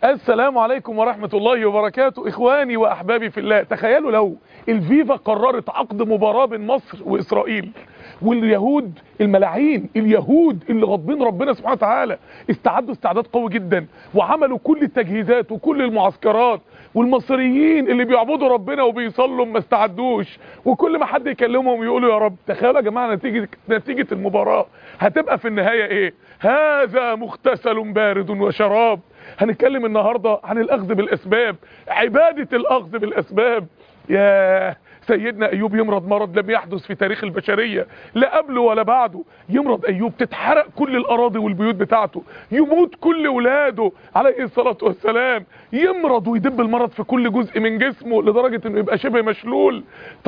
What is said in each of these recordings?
السلام عليكم ورحمة الله وبركاته إخواني وأحبابي في الله تخيلوا لو الفيفا قررت عقد مباراة بين مصر وإسرائيل واليهود الملاعين اليهود اللي غضبين ربنا سبحانه وتعالى استعدوا استعداد قوي جدا وعملوا كل التجهيزات وكل المعسكرات والمصريين اللي بيعبدوا ربنا وبيصلوا ما استعدوش وكل ما حد يكلمهم يقولوا يا رب تخيلوا يا جماعه نتيجه نتيجه المباراه هتبقى في النهايه ايه هذا مغتسل بارد وشراب هنتكلم النهارده عن الاخذ بالاسباب عباده الاخذ بالاسباب يا سيدنا ايوب يمرض مرض لم يحدث في تاريخ البشريه لا قبله ولا بعده يمرض ايوب تتحرق كل الاراضي والبيوت بتاعته يموت كل ولاده عليه الصلاه والسلام يمرض ويدب المرض في كل جزء من جسمه لدرجه انه يبقى شبه مشلول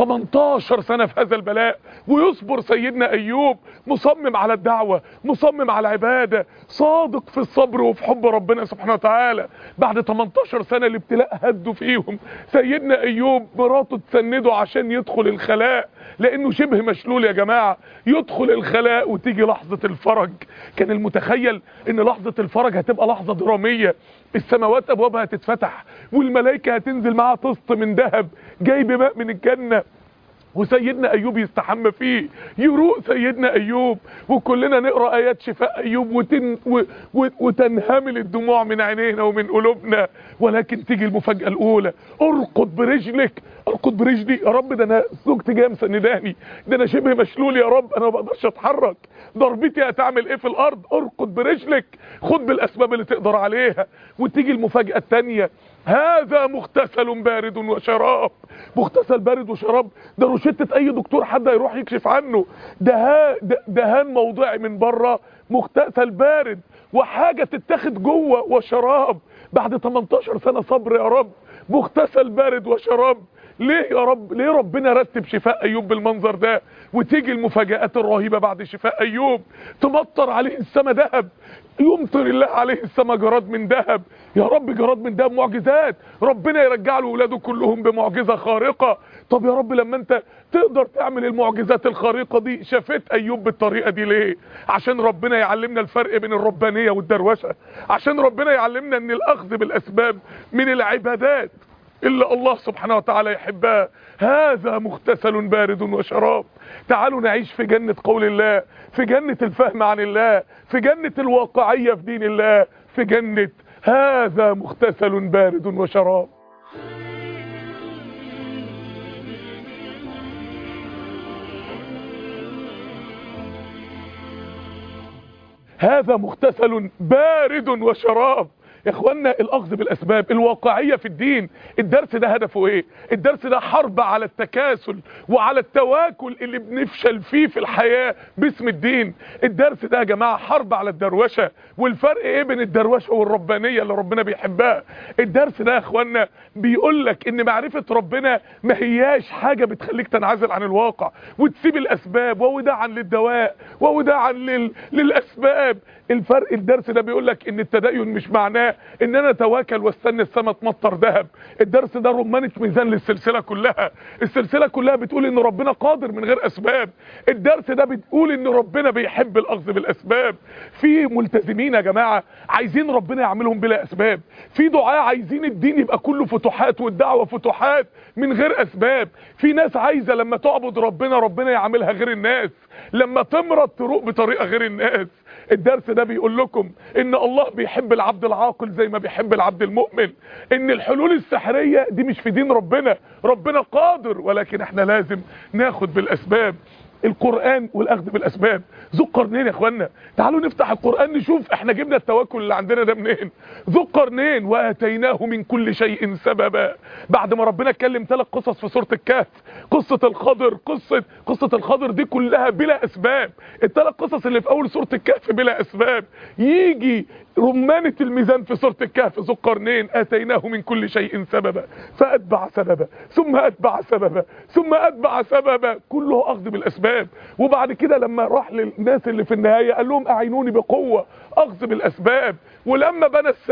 18 سنه في هذا البلاء ويصبر سيدنا ايوب مصمم على الدعوه مصمم على العباده صادق في الصبر وفي حب ربنا سبحانه وتعالى بعد 18 سنه الابتلاء هدوا فيهم سيدنا ايوب مراته تسنده عشان يدخل الخلاء لانه شبه مشلول يا جماعه يدخل الخلاء وتيجي لحظه الفرج كان المتخيل ان لحظه الفرج هتبقى لحظه دراميه السماوات ابوابها هتتفتح والملائكه هتنزل معاها طست من ذهب جايب ماء من الجنه وسيدنا ايوب يستحمى فيه يروق سيدنا ايوب وكلنا نقرا ايات شفاء ايوب وتن و و وتنهمل الدموع من عينينا ومن قلوبنا ولكن تيجي المفاجاه الاولى ارقد برجلك ارقد برجلي يا رب ده انا زوجتي جايه مسنداني ده انا شبه مشلول يا رب انا ما بقدرش اتحرك ضربتي هتعمل ايه في الارض ارقد برجلك خد بالاسباب اللي تقدر عليها وتيجي المفاجاه الثانيه هذا مغتسل بارد وشراب مغتسل بارد وشراب ده روشتة اي دكتور حد هيروح يكشف عنه ده دهان موضعي من بره مغتسل بارد وحاجة تتاخد جوه وشراب بعد 18 سنة صبر يا رب مغتسل بارد وشراب ليه يا رب ليه ربنا رتب شفاء ايوب بالمنظر ده وتيجي المفاجآت الرهيبة بعد شفاء ايوب تمطر عليه السما ذهب يمطر الله عليه السما جراد من ذهب يا رب جراد من ذهب معجزات ربنا يرجع له ولاده كلهم بمعجزة خارقة طب يا رب لما انت تقدر تعمل المعجزات الخارقة دي شافت ايوب بالطريقة دي ليه عشان ربنا يعلمنا الفرق بين الربانية والدروشة عشان ربنا يعلمنا ان الاخذ بالاسباب من العبادات إلا الله سبحانه وتعالى يحبها هذا مغتسل بارد وشراب تعالوا نعيش في جنة قول الله في جنة الفهم عن الله في جنة الواقعية في دين الله في جنة هذا مغتسل بارد وشراب هذا مغتسل بارد وشراب يا اخوانا الاخذ بالاسباب الواقعيه في الدين الدرس ده هدفه ايه الدرس ده حرب على التكاسل وعلى التواكل اللي بنفشل فيه في الحياه باسم الدين الدرس ده يا جماعه حرب على الدروشه والفرق ايه بين الدروشه والربانيه اللي ربنا بيحبها الدرس ده يا اخوانا بيقول لك ان معرفه ربنا ما هياش حاجه بتخليك تنعزل عن الواقع وتسيب الاسباب ووداعا للدواء ووداعا لل... للاسباب الفرق الدرس ده بيقول لك ان التدين مش معناه ان انا اتواكل واستنى السما تمطر ذهب الدرس ده رمانه ميزان للسلسله كلها السلسله كلها بتقول ان ربنا قادر من غير اسباب الدرس ده بتقول ان ربنا بيحب الاخذ بالاسباب في ملتزمين يا جماعه عايزين ربنا يعملهم بلا اسباب في دعاء عايزين الدين يبقى كله فتوحات والدعوه فتوحات من غير اسباب في ناس عايزه لما تعبد ربنا ربنا يعملها غير الناس لما تمرض تروق بطريقه غير الناس الدرس ده بيقول لكم ان الله بيحب العبد العاقل زي ما بيحب العبد المؤمن ان الحلول السحرية دي مش في دين ربنا ربنا قادر ولكن احنا لازم ناخد بالاسباب القرآن والاخذ بالاسباب ذو قرنين يا اخوانا تعالوا نفتح القرآن نشوف احنا جبنا التوكل اللي عندنا ده منين ذو قرنين واتيناه من كل شيء سببا بعد ما ربنا اتكلم ثلاث قصص في سورة الكهف قصة الخضر قصة قصة الخضر دي كلها بلا اسباب الثلاث قصص اللي في اول سورة الكهف بلا اسباب يجي رمانة الميزان في سورة الكهف ذو القرنين اتيناه من كل شيء سببا فاتبع سببا ثم اتبع سببا ثم اتبع سببا كله اخذ بالاسباب وبعد كده لما راح للناس اللي في النهاية قال لهم اعينوني بقوة اخذ بالاسباب ولما بنى السد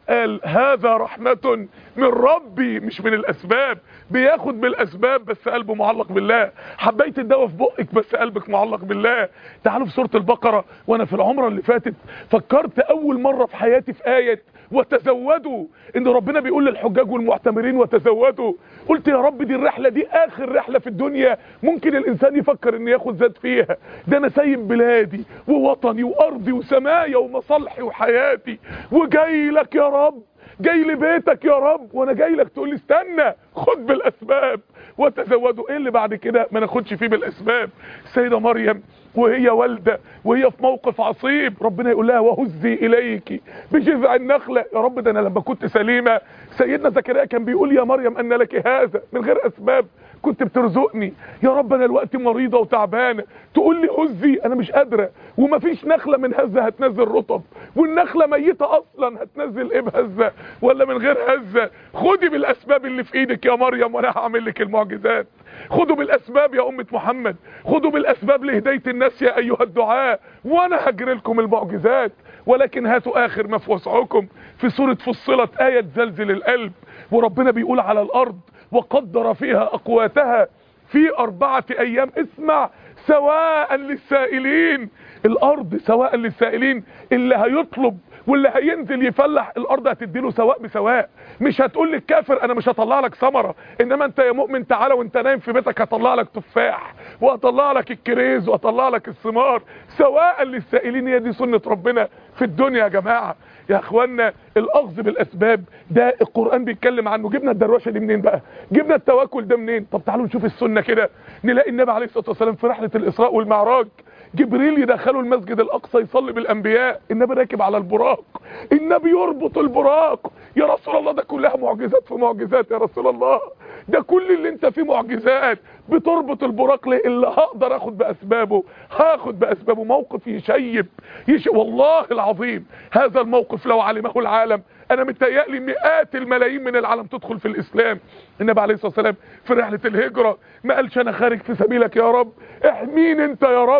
قال هذا رحمة من ربي مش من الاسباب بياخد بالاسباب بس قلبه معلق بالله حبيت الدواء في بقك بس قلبك معلق بالله تعالوا في سورة البقرة وانا في العمرة اللي فاتت فكرت اول مرة في حياتي في آية وتزودوا ان ربنا بيقول للحجاج والمعتمرين وتزودوا قلت يا رب دي الرحلة دي اخر رحلة في الدنيا ممكن الانسان يفكر ان ياخد زاد فيها ده انا سايب بلادي ووطني وارضي وسمايا ومصالحي وحياتي وجاي لك يا رب جاي لبيتك يا رب وانا جاي لك تقول لي استنى خد بالاسباب وتزودوا ايه اللي بعد كده ما ناخدش فيه بالاسباب السيده مريم وهي والده وهي في موقف عصيب ربنا يقول لها وهزي اليك بجذع النخله يا رب ده انا لما كنت سليمه سيدنا زكريا كان بيقول يا مريم ان لك هذا من غير اسباب كنت بترزقني يا رب انا الوقت مريضه وتعبانه تقول لي هزي انا مش قادره ومفيش نخله من هزه هتنزل رطب والنخله ميته اصلا هتنزل ايه بهزه ولا من غير هزه خدي بالاسباب اللي في ايدك يا مريم وانا هعمل لك المعجزات خدوا بالاسباب يا امه محمد خدوا بالاسباب لهدايه الناس يا ايها الدعاء وانا هجري لكم المعجزات ولكن هاتوا اخر ما في وسعكم في سوره فصلت ايه تزلزل القلب وربنا بيقول على الارض وقدر فيها اقواتها في اربعه ايام اسمع سواء للسائلين الارض سواء للسائلين اللي هيطلب واللي هينزل يفلح الارض هتديله سواء بسواء مش هتقول للكافر انا مش هطلع لك ثمره انما انت يا مؤمن تعالى وانت نايم في بيتك هطلع لك تفاح وهطلع لك الكريز وهطلع لك الثمار سواء للسائلين هي دي سنه ربنا في الدنيا يا جماعه يا اخوانا الاخذ بالاسباب ده القران بيتكلم عنه جبنا الدروشه دي منين بقى جبنا التوكل ده منين طب تعالوا نشوف السنه كده نلاقي النبي عليه الصلاه والسلام في رحله الاسراء والمعراج جبريل يدخله المسجد الاقصى يصلي بالانبياء النبي راكب على البراق النبي يربط البراق يا رسول الله ده كلها معجزات في معجزات يا رسول الله ده كل اللي انت فيه معجزات بتربط البراق ليه اللي هقدر اخد باسبابه هاخد باسبابه موقف يشيب يش... والله العظيم هذا الموقف لو علمه العالم انا متهيألي مئات الملايين من العالم تدخل في الاسلام النبي عليه الصلاه والسلام في رحله الهجره ما قالش انا خارج في سبيلك يا رب احميني انت يا رب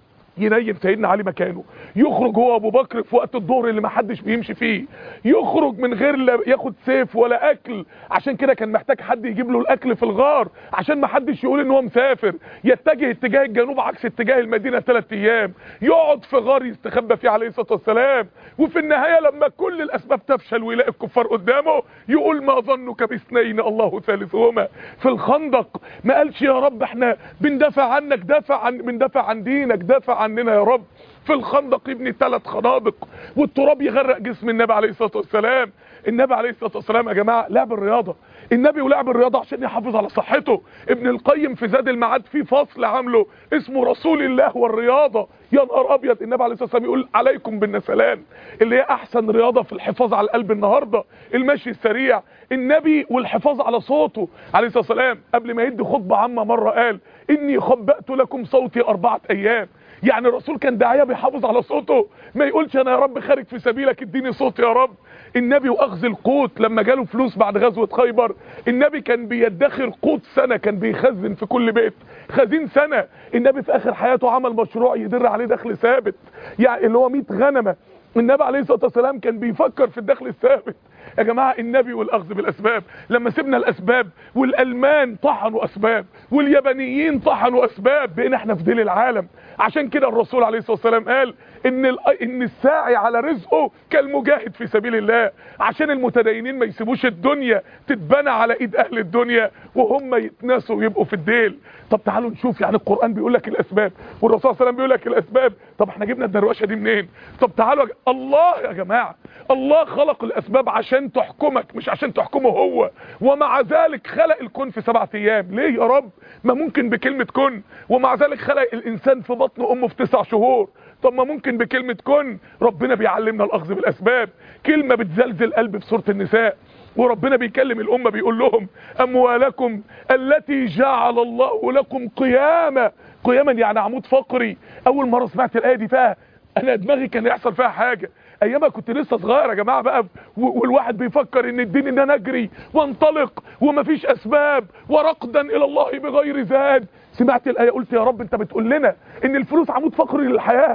ينيم سيدنا علي مكانه يخرج هو ابو بكر في وقت الظهر اللي ما حدش بيمشي فيه يخرج من غير لا ياخد سيف ولا اكل عشان كده كان محتاج حد يجيب له الاكل في الغار عشان ما حدش يقول ان هو مسافر يتجه اتجاه الجنوب عكس اتجاه المدينه ثلاث ايام يقعد في غار يستخبى فيه عليه الصلاه والسلام وفي النهايه لما كل الاسباب تفشل ويلاقي الكفار قدامه يقول ما ظنك باثنين الله ثالثهما في الخندق ما قالش يا رب احنا بندافع عنك دافع عن بندافع عن دينك دافع عننا يا رب في الخندق يبني ثلاث خنادق والتراب يغرق جسم النبي عليه الصلاه والسلام النبي عليه الصلاه والسلام يا جماعه لعب الرياضه النبي ولعب الرياضه عشان يحافظ على صحته ابن القيم في زاد المعاد في فصل عامله اسمه رسول الله والرياضه يا نهار ابيض النبي عليه الصلاه والسلام يقول عليكم بالنسلان اللي هي احسن رياضه في الحفاظ على القلب النهارده المشي السريع النبي والحفاظ على صوته عليه الصلاه والسلام قبل ما يدي خطبه عامه مره قال اني خبأت لكم صوتي اربعه ايام يعني الرسول كان داعيه بيحافظ على صوته ما يقولش انا يا رب خارج في سبيلك اديني صوت يا رب النبي واخذ القوت لما جاله فلوس بعد غزوه خيبر النبي كان بيدخر قوت سنه كان بيخزن في كل بيت خزين سنه النبي في اخر حياته عمل مشروع يدر عليه دخل ثابت يعني اللي هو 100 غنمه النبي عليه الصلاه والسلام كان بيفكر في الدخل الثابت يا جماعه النبي والاخذ بالاسباب لما سيبنا الاسباب والالمان طحنوا اسباب واليابانيين طحنوا اسباب بقينا احنا في ديل العالم عشان كده الرسول عليه الصلاه والسلام قال ان ان الساعي على رزقه كالمجاهد في سبيل الله عشان المتدينين ما يسيبوش الدنيا تتبنى على ايد اهل الدنيا وهم يتناسوا ويبقوا في الديل طب تعالوا نشوف يعني القران بيقول لك الاسباب والرسول صلى الله عليه وسلم بيقول لك الاسباب طب احنا جبنا الدروشه دي منين طب تعالوا يا ج- الله يا جماعه الله خلق الاسباب عشان تحكمك مش عشان تحكمه هو ومع ذلك خلق الكون في سبعة ايام ليه يا رب ما ممكن بكلمه كن ومع ذلك خلق الانسان في بطن امه في تسع شهور طب ما ممكن بكلمة كن ربنا بيعلمنا الأخذ بالأسباب كلمة بتزلزل قلب في سورة النساء وربنا بيكلم الأمة بيقول لهم أموالكم التي جعل الله لكم قياما قياما يعني عمود فقري أول مرة سمعت الآية دي فيها أنا دماغي كان يحصل فيها حاجة ايامها كنت لسه صغير يا جماعه بقى و- والواحد بيفكر ان الدين ان انا اجري وانطلق ومفيش اسباب ورقدا الى الله بغير زاد سمعت الايه قلت يا رب انت بتقول لنا ان الفلوس عمود فقري للحياه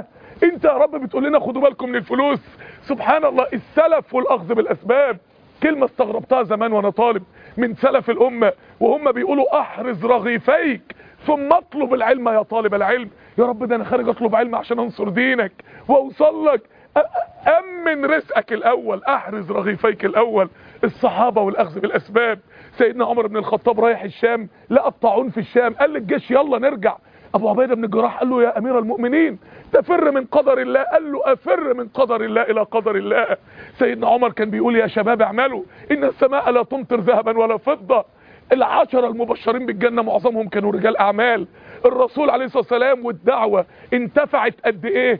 انت يا رب بتقول لنا خدوا بالكم من الفلوس سبحان الله السلف والاخذ بالاسباب كلمة استغربتها زمان وانا طالب من سلف الامة وهم بيقولوا احرز رغيفيك ثم اطلب العلم يا طالب العلم يا رب ده انا خارج اطلب علم عشان انصر دينك واوصل لك امن رزقك الاول احرز رغيفيك الاول الصحابة والاخذ بالاسباب سيدنا عمر بن الخطاب رايح الشام لقى الطاعون في الشام قال للجيش يلا نرجع ابو عبيده بن الجراح قال له يا امير المؤمنين تفر من قدر الله قال له افر من قدر الله الى قدر الله سيدنا عمر كان بيقول يا شباب اعملوا ان السماء لا تمطر ذهبا ولا فضه العشرة المبشرين بالجنة معظمهم كانوا رجال اعمال الرسول عليه الصلاة والسلام والدعوة انتفعت قد ايه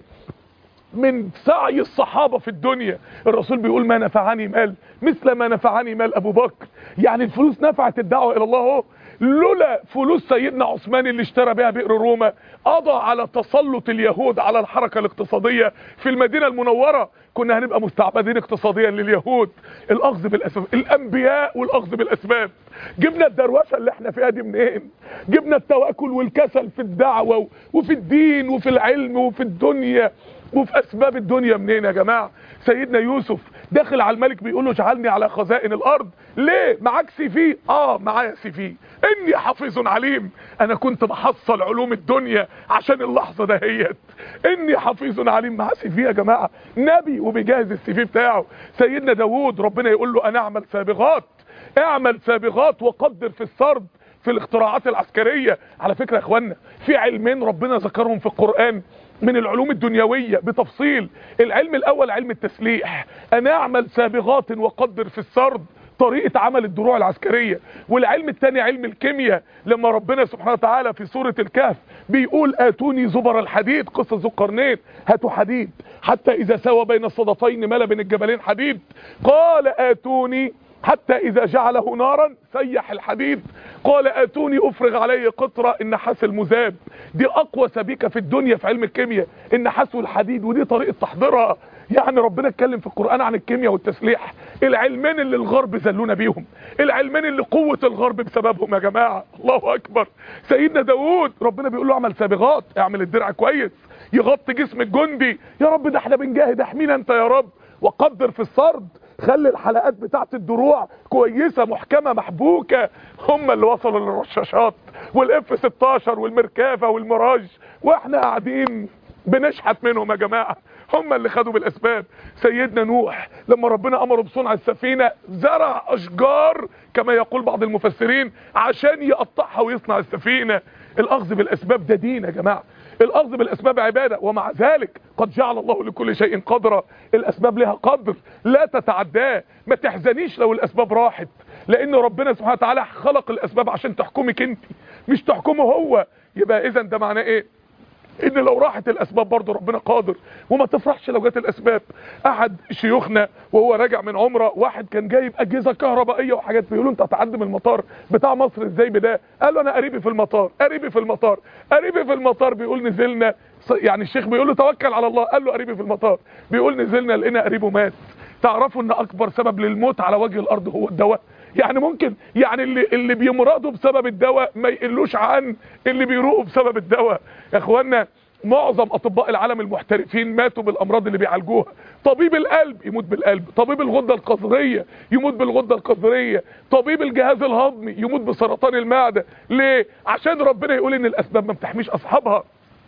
من سعي الصحابة في الدنيا الرسول بيقول ما نفعني مال مثل ما نفعني مال ابو بكر يعني الفلوس نفعت الدعوة الى الله اهو لولا فلوس سيدنا عثمان اللي اشترى بها بئر روما قضى على تسلط اليهود على الحركة الاقتصادية في المدينة المنورة كنا هنبقى مستعبدين اقتصاديا لليهود الاخذ بالاسباب الانبياء والاخذ بالاسباب جبنا الدروشه اللي احنا فيها دي منين جبنا التواكل والكسل في الدعوه وفي الدين وفي العلم وفي الدنيا وفي اسباب الدنيا منين يا جماعه سيدنا يوسف داخل على الملك بيقول له اجعلني على خزائن الارض ليه معاك سي في اه معايا سي في اني حفيظ عليم انا كنت بحصل علوم الدنيا عشان اللحظه دهيت اني حفيظ عليم معاه سي في يا جماعه نبي وبيجهز السي في بتاعه سيدنا داوود ربنا يقول له انا اعمل سابغات اعمل سابغات وقدر في السرد في الاختراعات العسكريه على فكره يا اخوانا في علمين ربنا ذكرهم في القران من العلوم الدنيوية بتفصيل العلم الاول علم التسليح انا اعمل سابغات وقدر في السرد طريقة عمل الدروع العسكرية والعلم الثاني علم الكيمياء لما ربنا سبحانه وتعالى في سورة الكهف بيقول اتوني زبر الحديد قصة ذو القرنين هاتوا حديد حتى اذا سوى بين الصدفين ملا بين الجبلين حديد قال اتوني حتى اذا جعله نارا سيح الحديد قال اتوني افرغ عليه قطرة النحاس المذاب دي اقوى سبيكة في الدنيا في علم الكيمياء النحاس والحديد ودي طريقة تحضيرها يعني ربنا اتكلم في القرآن عن الكيمياء والتسليح العلمين اللي الغرب زلونا بيهم العلمين اللي قوة الغرب بسببهم يا جماعة الله اكبر سيدنا داوود ربنا بيقول له اعمل سابغات اعمل الدرع كويس يغطي جسم الجندي يا رب ده احنا بنجاهد احمينا انت يا رب وقدر في السرد خلي الحلقات بتاعت الدروع كويسة محكمة محبوكة هم اللي وصلوا للرشاشات والاف 16 والمركافة والمراج واحنا قاعدين بنشحت منهم يا جماعة هم اللي خدوا بالاسباب سيدنا نوح لما ربنا امره بصنع السفينة زرع اشجار كما يقول بعض المفسرين عشان يقطعها ويصنع السفينة الاخذ بالاسباب ده دين يا جماعة الاخذ بالاسباب عبادة ومع ذلك قد جعل الله لكل شيء قدرا الاسباب لها قدر لا تتعداه ما تحزنيش لو الاسباب راحت لان ربنا سبحانه وتعالى خلق الاسباب عشان تحكمك انت مش تحكمه هو يبقى اذا ده معناه ايه ان لو راحت الاسباب برضه ربنا قادر وما تفرحش لو جت الاسباب احد شيوخنا وهو راجع من عمره واحد كان جايب اجهزه كهربائيه وحاجات بيقولوا انت هتعدي من المطار بتاع مصر ازاي بده قال له انا قريبي في المطار قريبي في المطار قريبي في المطار بيقول نزلنا يعني الشيخ بيقول له توكل على الله قال له قريبي في المطار بيقول نزلنا لقينا قريبه مات تعرفوا ان اكبر سبب للموت على وجه الارض هو الدواء يعني ممكن يعني اللي اللي بيمرضوا بسبب الدواء ما يقلوش عن اللي بيروقوا بسبب الدواء يا اخوانا معظم اطباء العالم المحترفين ماتوا بالامراض اللي بيعالجوها طبيب القلب يموت بالقلب طبيب الغده القذريه يموت بالغده القذريه طبيب الجهاز الهضمي يموت بسرطان المعده ليه عشان ربنا يقول ان الاسباب ما بتحميش اصحابها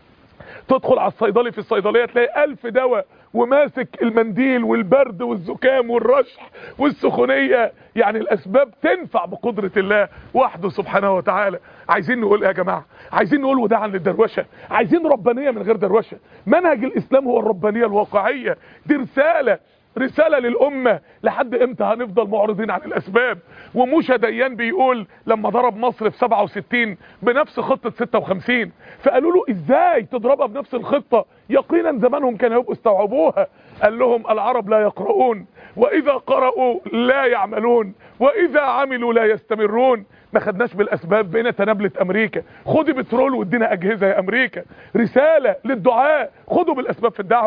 تدخل على الصيدلي في الصيدليه تلاقي ألف دواء وماسك المنديل والبرد والزكام والرشح والسخونية يعني الأسباب تنفع بقدرة الله وحده سبحانه وتعالى عايزين نقول يا جماعة عايزين نقول وداعا للدروشة عايزين ربانية من غير دروشة منهج الإسلام هو الربانية الواقعية دي رسالة رسالة للأمة لحد امتى هنفضل معرضين عن الأسباب وموشى ديان بيقول لما ضرب مصر في 67 بنفس خطة 56 فقالوا له ازاي تضربها بنفس الخطة يقينا زمانهم كانوا يبقوا استوعبوها قال لهم العرب لا يقرؤون وإذا قرأوا لا يعملون وإذا عملوا لا يستمرون ما خدناش بالاسباب بقينا تنابلة امريكا خدي بترول وادينا اجهزة يا امريكا رسالة للدعاء خدوا بالاسباب في الدعوة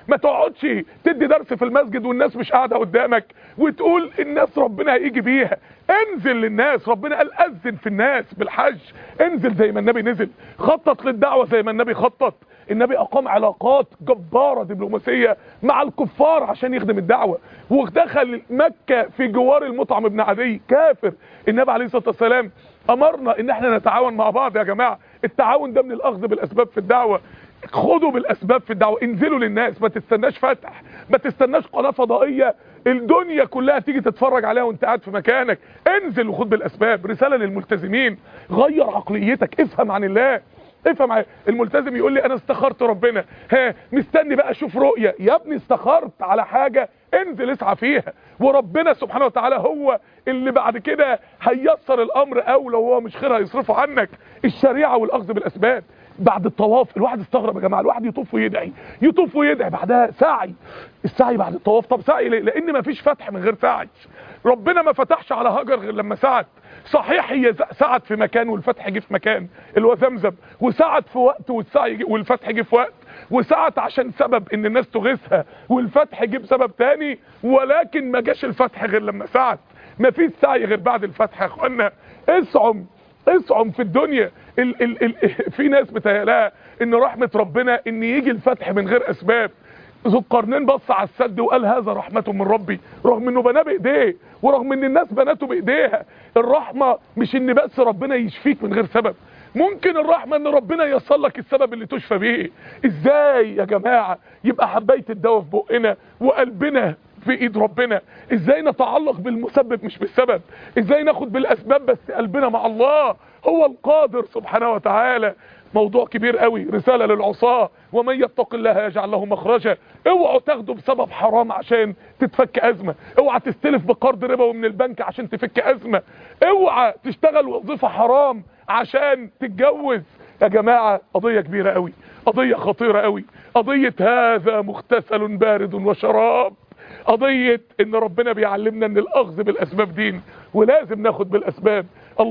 ما تقعدش تدي درس في المسجد والناس مش قاعده قدامك وتقول الناس ربنا هيجي بيها انزل للناس ربنا قال اذن في الناس بالحج انزل زي ما النبي نزل خطط للدعوه زي ما النبي خطط النبي اقام علاقات جباره دبلوماسيه مع الكفار عشان يخدم الدعوه ودخل مكه في جوار المطعم ابن عدي كافر النبي عليه الصلاه والسلام امرنا ان احنا نتعاون مع بعض يا جماعه التعاون ده من الاخذ بالاسباب في الدعوه خدوا بالاسباب في الدعوه انزلوا للناس ما تستناش فتح ما تستناش قناه فضائيه الدنيا كلها تيجي تتفرج عليها وانت قاعد في مكانك انزل وخد بالاسباب رساله للملتزمين غير عقليتك افهم عن الله افهم عن الملتزم يقول لي انا استخرت ربنا ها مستني بقى اشوف رؤيه يا ابني استخرت على حاجه انزل اسعى فيها وربنا سبحانه وتعالى هو اللي بعد كده هيسر الامر او لو هو مش خير هيصرفه عنك الشريعه والاخذ بالاسباب بعد الطواف الواحد استغرب يا جماعه الواحد يطوف ويدعي يطوف ويدعي بعدها سعي السعي بعد الطواف طب سعي ليه لان مفيش فتح من غير سعي ربنا ما فتحش على هاجر غير لما سعت صحيح هي سعت في مكان والفتح جه في مكان اللي هو زمزم وسعت في وقت والسعي والفتح جه في وقت وسعت عشان سبب ان الناس تغيثها والفتح جه بسبب تاني ولكن ما جاش الفتح غير لما سعت ما فيش سعي غير بعد الفتح يا اخوانا اسعم اسعم في الدنيا ال ال ال في ناس بتهيألها ان رحمة ربنا ان يجي الفتح من غير اسباب ذو القرنين بص على السد وقال هذا رحمة من ربي رغم انه بناه بايديه ورغم ان الناس بناته بايديها الرحمة مش ان بس ربنا يشفيك من غير سبب ممكن الرحمة ان ربنا ييسر لك السبب اللي تشفى بيه ازاي يا جماعة يبقى حباية الدواء في بقنا وقلبنا في ايد ربنا ازاي نتعلق بالمسبب مش بالسبب ازاي ناخد بالاسباب بس قلبنا مع الله هو القادر سبحانه وتعالى موضوع كبير قوي رسالة للعصاة ومن يتق الله يجعل له مخرجا اوعوا تاخدوا بسبب حرام عشان تتفك ازمة اوعى تستلف بقرض ربوي من البنك عشان تفك ازمة اوعى تشتغل وظيفة حرام عشان تتجوز يا جماعة قضية كبيرة قوي قضية خطيرة قوي قضية هذا مغتسل بارد وشراب قضية ان ربنا بيعلمنا ان الاخذ بالاسباب دين ولازم ناخد بالاسباب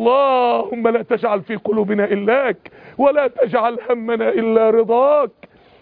اللهم لا تجعل في قلوبنا الاك ولا تجعل همنا الا رضاك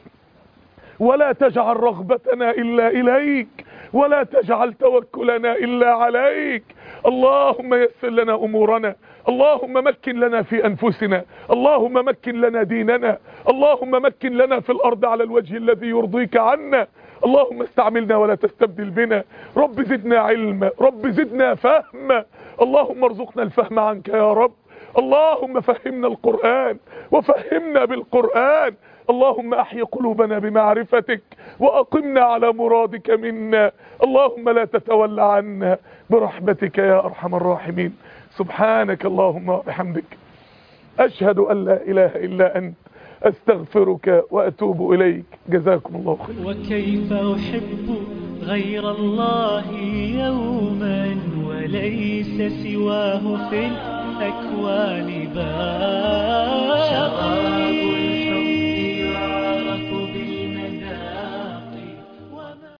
ولا تجعل رغبتنا الا اليك ولا تجعل توكلنا الا عليك اللهم يسر لنا امورنا اللهم مكن لنا في انفسنا اللهم مكن لنا ديننا اللهم مكن لنا في الارض على الوجه الذي يرضيك عنا اللهم استعملنا ولا تستبدل بنا رب زدنا علما رب زدنا فهما اللهم ارزقنا الفهم عنك يا رب اللهم فهمنا القرآن وفهمنا بالقرآن اللهم احي قلوبنا بمعرفتك واقمنا على مرادك منا اللهم لا تتولى عنا برحمتك يا ارحم الراحمين سبحانك اللهم وبحمدك اشهد ان لا اله الا انت استغفرك واتوب اليك جزاكم الله خيرا وكيف أحب غير الله يوما وليس سواه في الأكوان بار